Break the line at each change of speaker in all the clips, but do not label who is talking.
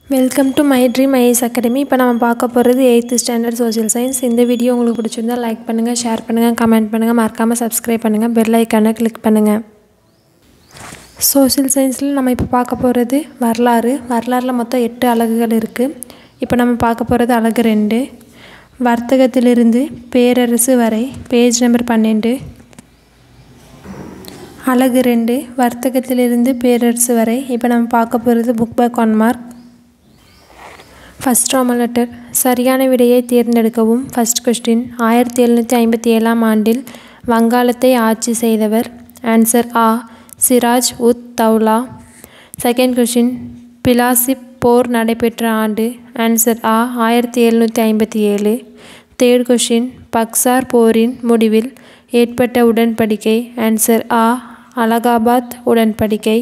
welcome to my dream IS academy இப்போ நம்ம பார்க்க போகிறது எயித்து ஸ்டாண்டர்ட் சோஷியல் சயின்ஸ் இந்த வீடியோ உங்களுக்கு பிடிச்சிருந்தா லைக் பண்ணுங்கள் ஷேர் பண்ணுங்கள் கமெண்ட் பண்ணுங்கள் மறக்காமல் சப்ஸ்கிரைப் பண்ணுங்கள் பெல் ஐக்கானை கிளிக் பண்ணுங்கள் சோஷியல் சயின்ஸில் நம்ம இப்போ பார்க்க போகிறது வரலாறு வரலாறில் மொத்தம் எட்டு அலகுகள் இருக்குது இப்போ நம்ம பார்க்க போகிறது அலகு ரெண்டு வர்த்தகத்திலிருந்து பேரரசு வரை பேஜ் நம்பர் பன்னெண்டு அலகு ரெண்டு வர்த்தகத்திலிருந்து பேரரசு வரை இப்போ நம்ம பார்க்க போகிறது book back one mark first roman letter சரியான விடையை தேர்ந்தெடுக்கவும் ஃபஸ்ட் கொஸ்டின் ஆயிரத்தி எழுநூற்றி ஐம்பத்தி ஏழாம் ஆண்டில் வங்காளத்தை ஆட்சி செய்தவர் ஆன்சர் ஆ சிராஜ் உத் தௌலா செகண்ட் கொஸ்டின் பிலாசிப் போர் நடைபெற்ற ஆண்டு ஆன்சர் ஆ ஆயிரத்தி எழுநூற்றி ஐம்பத்தி ஏழு தேர்ட் கொஸ்டின் பக்சார் போரின் முடிவில் ஏற்பட்ட உடன்படிக்கை ஆன்சர் ஆ அலகாபாத் உடன்படிக்கை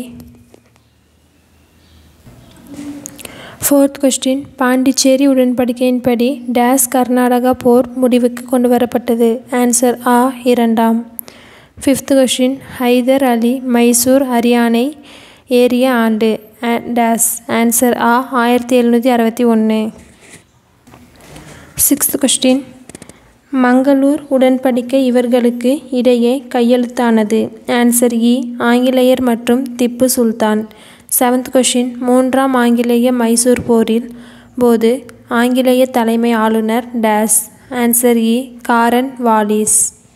ஃபோர்த் கொஸ்டின் பாண்டிச்சேரி உடன்படிக்கையின்படி டேஸ் கர்நாடகா போர் முடிவுக்கு கொண்டு வரப்பட்டது ஆன்சர் ஆ இரண்டாம் ஃபிஃப்த் கொஸ்டின் ஹைதர் அலி மைசூர் ஹரியானை ஏறிய ஆண்டு டேஸ் ஆன்சர் ஆ ஆயிரத்தி எழுநூற்றி அறுபத்தி ஒன்று சிக்ஸ்த் கொஸ்டின் மங்களூர் உடன்படிக்கை இவர்களுக்கு இடையே கையெழுத்தானது ஆன்சர் இ ஆங்கிலேயர் மற்றும் திப்பு சுல்தான் செவன்த் கொஷின் மூன்றாம் ஆங்கிலேய மைசூர் போரில் போது ஆங்கிலேய தலைமை ஆளுநர் டேஸ் ஆன்சர் இ காரன் வாலிஸ்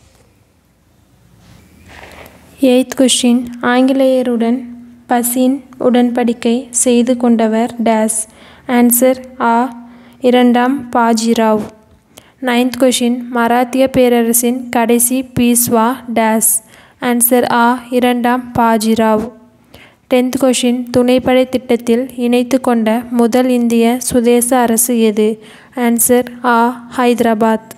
எய்த் கொஷின் ஆங்கிலேயருடன் பசின் உடன்படிக்கை செய்து கொண்டவர் டேஸ் ஆன்சர் ஆ இரண்டாம் பாஜிராவ் நைன்த் கொஷின் மராத்திய பேரரசின் கடைசி பீஸ்வா டேஸ் ஆன்சர் ஆ இரண்டாம் பாஜிராவ் டென்த் கொஷின் துணைப்படை திட்டத்தில் இணைத்து கொண்ட முதல் இந்திய சுதேச அரசு எது ஆன்சர் ஆ ஹைதராபாத்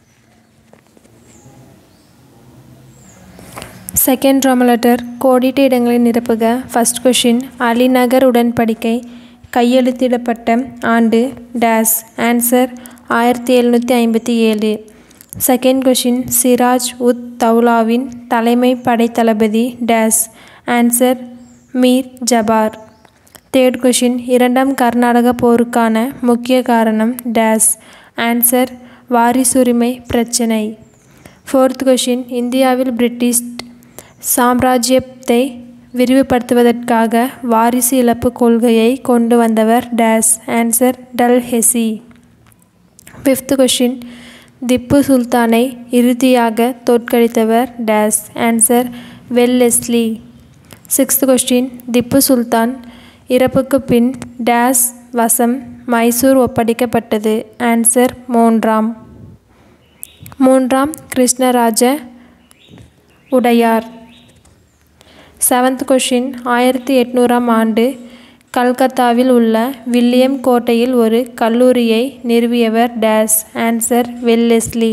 செகண்ட் ரோமலெட்டர் கோடிட்ட இடங்களை நிரப்புக ஃபஸ்ட் கொஷின் அலிநகர் உடன்படிக்கை கையெழுத்திடப்பட்ட ஆண்டு டேஸ் ஆன்சர் ஆயிரத்தி எழுநூற்றி ஐம்பத்தி ஏழு செகண்ட் கொஷின் சிராஜ் உத் தௌலாவின் தலைமை படைத்தளபதி dash answer Mir Jafar third question இரண்டாம் கர்நாடக போருக்கான முக்கிய காரணம் டேஸ் ஆன்சர் வாரிசுரிமை பிரச்சினை ஃபோர்த் கொஷின் இந்தியாவில் பிரிட்டிஷ் சாம்ராஜ்யத்தை விரிவுபடுத்துவதற்காக வாரிசு இழப்பு கொள்கையை கொண்டு வந்தவர் dash answer Dalhousie fifth question Tipu சுல்தானை இறுதியாக தோற்கடித்தவர் dash answer Wellesley sixth question Tipu Sultan இறப்புக்கு பின் டேஸ் வசம் மைசூர் ஒப்படைக்கப்பட்டது ஆன்சர் மூன்றாம் மூன்றாம் கிருஷ்ணராஜ உடையார் செவன்த் கொஷின் ஆயிரத்தி எட்நூறாம் ஆண்டு கல்கத்தாவில் உள்ள வில்லியம் கோட்டையில் ஒரு கல்லூரியை நிறுவியவர் dash answer Wellesley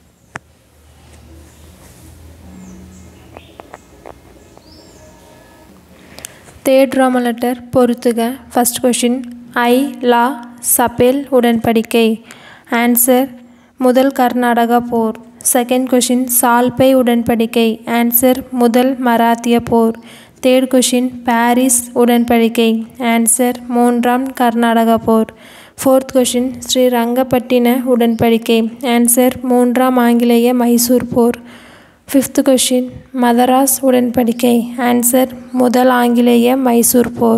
third roman letter பொறுத்துக ஃபஸ்ட் கொஷின் ஐ லா சபேல் உடன்படிக்கை ஆன்சர் முதல் கர்நாடகா போர் செகண்ட் கொஷின் சால்பை உடன்படிக்கை ஆன்சர் முதல் மராத்திய போர் தேர்ட் கொஷின் பாரிஸ் உடன்படிக்கை ஆன்சர் மூன்றாம் கர்நாடகா போர் ஃபோர்த் கொஷின் ஸ்ரீரங்கப்பட்டின உடன்படிக்கை ஆன்சர் மூன்றாம் ஆங்கிலேய மைசூர் போர் ஃபிஃப்த் கொஷின் மதராஸ் உடன்படிக்கை ஆன்சர் முதல் ஆங்கிலேய மைசூர் போர்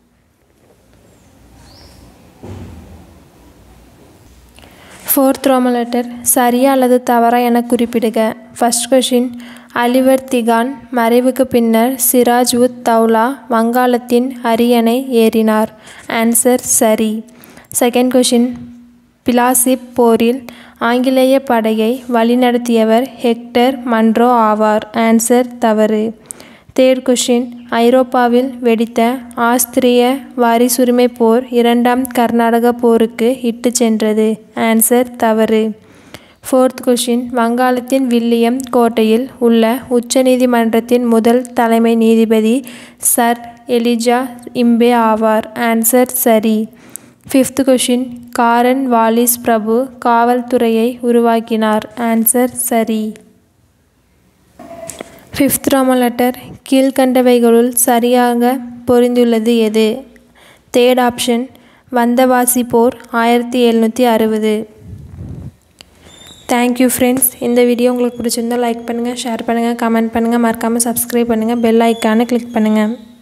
ஃபோர்த் ரோமலெட்டர் சரியா அல்லது தவறா என குறிப்பிடுக ஃபஸ்ட் கொஷின் அலிவர் திகான் மறைவுக்கு பின்னர் சிராஜ் உத் தௌலா வங்காளத்தின் அரியணை ஏறினார் ஆன்சர் சரி செகண்ட் கொஷின் பிலாசிப் போரில் ஆங்கிலேய படையை வழிநடத்தியவர் ஹெக்டர் மன்ரோ ஆவார் ஆன்சர் தவறு தேர்ட் கொஷின் ஐரோப்பாவில் வெடித்த ஆஸ்திரிய வாரிசுரிமை போர் இரண்டாம் கர்நாடக போருக்கு இட்டு சென்றது ஆன்சர் தவறு ஃபோர்த் கொஷின் வங்காளத்தின் வில்லியம் கோட்டையில் உள்ள உச்சநீதிமன்றத்தின் முதல் தலைமை நீதிபதி சர் எலிஜா இம்பே ஆவார் ஆன்சர் சரி ஃபிஃப்த் கொஷின் காரன் வாலிஸ் பிரபு காவல்துறையை உருவாக்கினார் ஆன்சர் சரி ஃபிஃப்த் ரோமன் லெட்டர் கீழ்கண்டவைகளுள் சரியாக பொருந்துள்ளது எது தேர்ட் ஆப்ஷன் வந்தவாசி போர் ஆயிரத்தி எழுநூற்றி அறுபது தேங்க்யூ ஃப்ரெண்ட்ஸ் இந்த வீடியோ உங்களுக்கு பிடிச்சிருந்தால் லைக் பண்ணுங்கள் ஷேர் பண்ணுங்கள் கமெண்ட் பண்ணுங்கள் மறக்காமல் சப்ஸ்கிரைப் பண்ணுங்கள் பெல் ஐக்கானை கிளிக் பண்ணுங்கள்